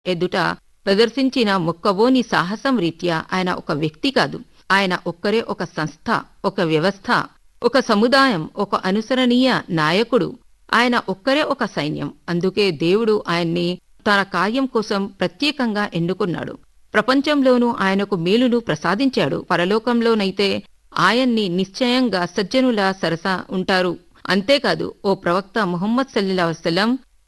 ఎదుట ప్రదర్శించిన మొక్కవోని సాహసం రీత్యా ఆయన ఒక వ్యక్తి కాదు ఆయన ఒక్కరే ఒక సంస్థ ఒక వ్యవస్థ ఒక సముదాయం ఒక అనుసరణీయ నాయకుడు ఆయన ఒక్కరే ఒక సైన్యం అందుకే దేవుడు ఆయన్ని తన కార్యం కోసం ప్రత్యేకంగా ఎన్నుకున్నాడు ప్రపంచంలోనూ ఆయనకు మేలును ప్రసాదించాడు పరలోకంలోనైతే ఆయన్ని నిశ్చయంగా సజ్జనుల సరస ఉంటారు అంతేకాదు ఓ ప్రవక్త ముహమ్మద్ సల్లా వసలం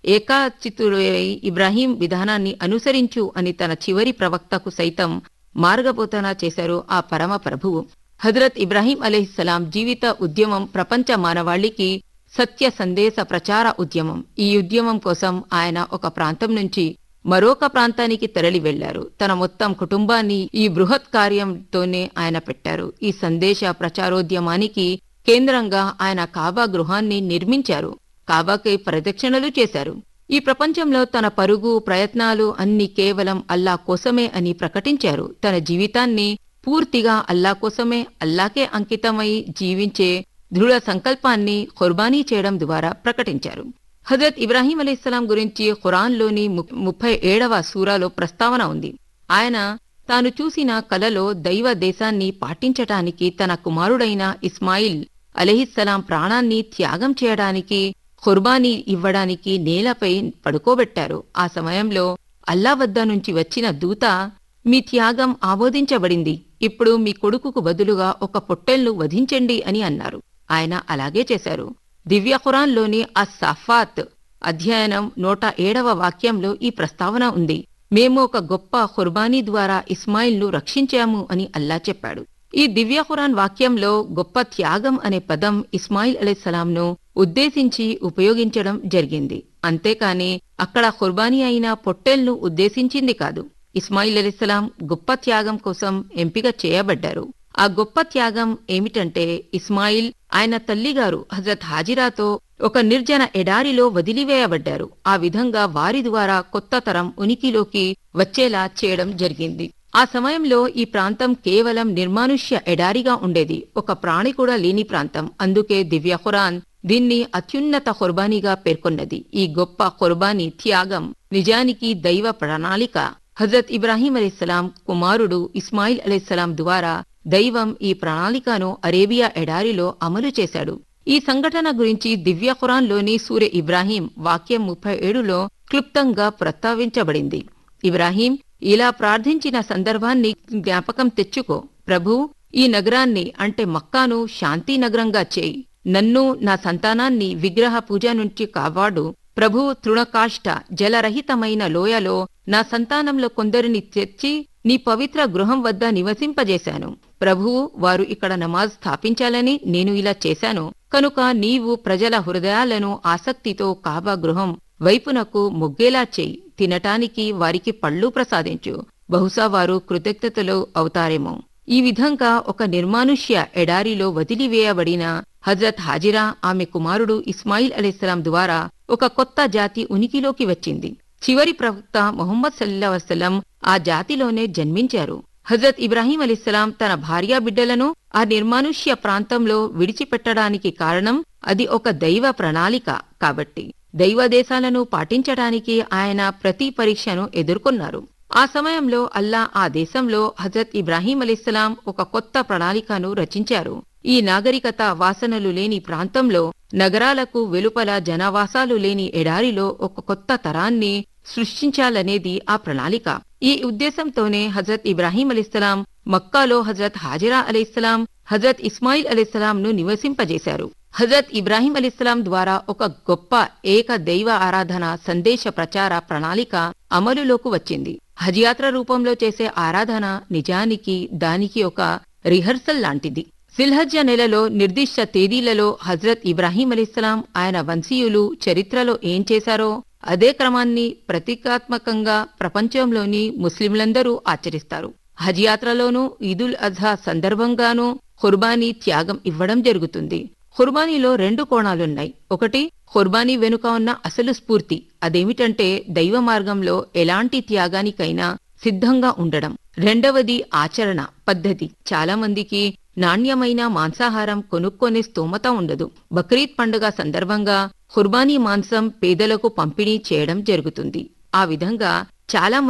ఏకాచితుడై ఇబ్రాహీం విధానాన్ని అనుసరించు అని తన చివరి ప్రవక్తకు సైతం మార్గపోతన చేశారు ఆ పరమ ప్రభువు హజరత్ ఇబ్రాహీం అలీహిస్సలాం జీవిత ఉద్యమం ప్రపంచ మానవాళికి సత్య సందేశ ప్రచార ఉద్యమం ఈ ఉద్యమం కోసం ఆయన ఒక ప్రాంతం నుంచి మరొక ప్రాంతానికి తరలి వెళ్లారు తన మొత్తం కుటుంబాన్ని ఈ బృహత్ కార్యంతోనే ఆయన పెట్టారు ఈ సందేశ ప్రచారోద్యమానికి కేంద్రంగా ఆయన కాబా గృహాన్ని నిర్మించారు కాబాకి ప్రదక్షిణలు చేశారు ఈ ప్రపంచంలో తన పరుగు ప్రయత్నాలు అన్ని కేవలం అల్లా కోసమే అని ప్రకటించారు తన జీవితాన్ని పూర్తిగా అల్లా కోసమే అల్లాకే అంకితమై జీవించే దృఢ సంకల్పాన్ని ఖుర్బానీ చేయడం ద్వారా ప్రకటించారు హజరత్ ఇబ్రాహీం అలీస్లాం గురించి ఖురాన్లోని ముప్పై ఏడవ సూరాలో ప్రస్తావన ఉంది ఆయన తాను చూసిన కలలో దైవ దేశాన్ని పాటించటానికి తన కుమారుడైన ఇస్మాయిల్ అలీహిస్సలాం ప్రాణాన్ని త్యాగం చేయడానికి ఖుర్బానీ ఇవ్వడానికి నేలపై పడుకోబెట్టారు ఆ సమయంలో అల్లా వద్ద నుంచి వచ్చిన దూత మీ త్యాగం ఆమోదించబడింది ఇప్పుడు మీ కొడుకుకు బదులుగా ఒక పొట్టెల్ను వధించండి అని అన్నారు ఆయన అలాగే చేశారు దివ్య ఖురాన్లోని అస్సాఫాత్ అధ్యయనం నూట ఏడవ వాక్యంలో ఈ ప్రస్తావన ఉంది మేము ఒక గొప్ప ఖుర్బానీ ద్వారా ఇస్మాయిల్ను రక్షించాము అని అల్లా చెప్పాడు ఈ దివ్య ఖురాన్ వాక్యంలో గొప్ప త్యాగం అనే పదం ఇస్మాయిల్ అలీసలాంను ఉద్దేశించి ఉపయోగించడం జరిగింది అంతేకాని అక్కడ ఖుర్బానీ అయిన పొట్టెల్ను ఉద్దేశించింది కాదు ఇస్మాయిల్ అలీసలాం గొప్ప త్యాగం కోసం ఎంపిక చేయబడ్డారు ఆ గొప్ప త్యాగం ఏమిటంటే ఇస్మాయిల్ ఆయన తల్లిగారు హజరత్ హాజిరాతో ఒక నిర్జన ఎడారిలో వదిలివేయబడ్డారు ఆ విధంగా వారి ద్వారా కొత్త తరం ఉనికిలోకి వచ్చేలా చేయడం జరిగింది ఆ సమయంలో ఈ ప్రాంతం కేవలం నిర్మానుష్య ఎడారిగా ఉండేది ఒక ప్రాణి కూడా లేని ప్రాంతం అందుకే దివ్య ఖురాన్ దీన్ని అత్యున్నత ఖుర్బానీగా పేర్కొన్నది ఈ గొప్ప ఖుర్బానీ త్యాగం నిజానికి దైవ ప్రణాళిక హజరత్ ఇబ్రాహీం అలీస్లాం కుమారుడు ఇస్మాయిల్ అలీస్లాం ద్వారా దైవం ఈ ప్రణాళికను అరేబియా ఎడారిలో అమలు చేశాడు ఈ సంఘటన గురించి దివ్య ఖురాన్లోని సూర్య ఇబ్రాహీం వాక్యం ముప్పై ఏడులో క్లుప్తంగా ప్రస్తావించబడింది ఇబ్రాహీం ఇలా ప్రార్థించిన సందర్భాన్ని జ్ఞాపకం తెచ్చుకో ప్రభు ఈ నగరాన్ని అంటే మక్కాను శాంతి నగరంగా చేయి నన్ను నా సంతానాన్ని విగ్రహ పూజ నుంచి కాపాడు ప్రభు తృణకాష్ట జలరహితమైన లోయలో నా సంతానంలో కొందరిని తెచ్చి నీ పవిత్ర గృహం వద్ద నివసింపజేశాను ప్రభువు వారు ఇక్కడ నమాజ్ స్థాపించాలని నేను ఇలా చేశాను కనుక నీవు ప్రజల హృదయాలను ఆసక్తితో కాబా గృహం వైపునకు మొగ్గేలా చేయి తినటానికి వారికి పళ్ళు ప్రసాదించు బహుశా వారు కృతజ్ఞతలు అవుతారేమో ఈ విధంగా ఒక నిర్మానుష్య ఎడారిలో వదిలివేయబడిన హజరత్ హాజిరా ఆమె కుమారుడు ఇస్మాయిల్ అలీస్లాం ద్వారా ఒక కొత్త జాతి ఉనికిలోకి వచ్చింది చివరి ప్రవక్త మొహమ్మద్ సల్లా వసలం ఆ జాతిలోనే జన్మించారు హజరత్ ఇబ్రాహీం అలీస్లాం తన భార్యా బిడ్డలను ఆ నిర్మానుష్య ప్రాంతంలో విడిచిపెట్టడానికి కారణం అది ఒక దైవ ప్రణాళిక కాబట్టి దైవ దేశాలను పాటించడానికి ఆయన ప్రతి పరీక్షను ఎదుర్కొన్నారు ఆ సమయంలో అల్లా ఆ దేశంలో హజరత్ ఇబ్రాహీం అలీస్లాం ఒక కొత్త ప్రణాళికను రచించారు ఈ నాగరికత వాసనలు లేని ప్రాంతంలో నగరాలకు వెలుపల జనవాసాలు లేని ఎడారిలో ఒక కొత్త తరాన్ని సృష్టించాలనేది ఆ ప్రణాళిక ఈ ఉద్దేశంతోనే హజరత్ ఇబ్రాహీం అలీస్లాం మక్కాలో హజరత్ హాజిరా అలీస్లాం హజరత్ ఇస్మాయిల్ అలీస్లాం ను నివసింపజేశారు హజరత్ ఇబ్రాహీం అలీస్లాం ద్వారా ఒక గొప్ప ఏక దైవ ఆరాధన సందేశ ప్రచార ప్రణాళిక అమలులోకి వచ్చింది హజ్ యాత్ర రూపంలో చేసే ఆరాధన నిజానికి దానికి ఒక రిహర్సల్ లాంటిది సిల్హజ్జ నెలలో నిర్దిష్ట తేదీలలో హజరత్ ఇబ్రాహీం అలీస్లాం ఆయన వంశీయులు చరిత్రలో ఏం చేశారో అదే క్రమాన్ని ప్రతీకాత్మకంగా ప్రపంచంలోని ముస్లింలందరూ ఆచరిస్తారు హజ్ యాత్రలోనూ ఈదుల్ అజహా సందర్భంగానూ ఖుర్బానీ త్యాగం ఇవ్వడం జరుగుతుంది ఖుర్బానీలో రెండు కోణాలున్నాయి ఒకటి ఖుర్బానీ వెనుక ఉన్న అసలు స్ఫూర్తి అదేమిటంటే దైవ మార్గంలో ఎలాంటి త్యాగానికైనా సిద్ధంగా ఉండడం రెండవది ఆచరణ పద్ధతి చాలా మందికి నాణ్యమైన మాంసాహారం కొనుక్కొనే స్తోమత ఉండదు బక్రీద్ పండుగ సందర్భంగా ఖుర్బానీ మాంసం పేదలకు పంపిణీ చేయడం జరుగుతుంది ఆ విధంగా చాలా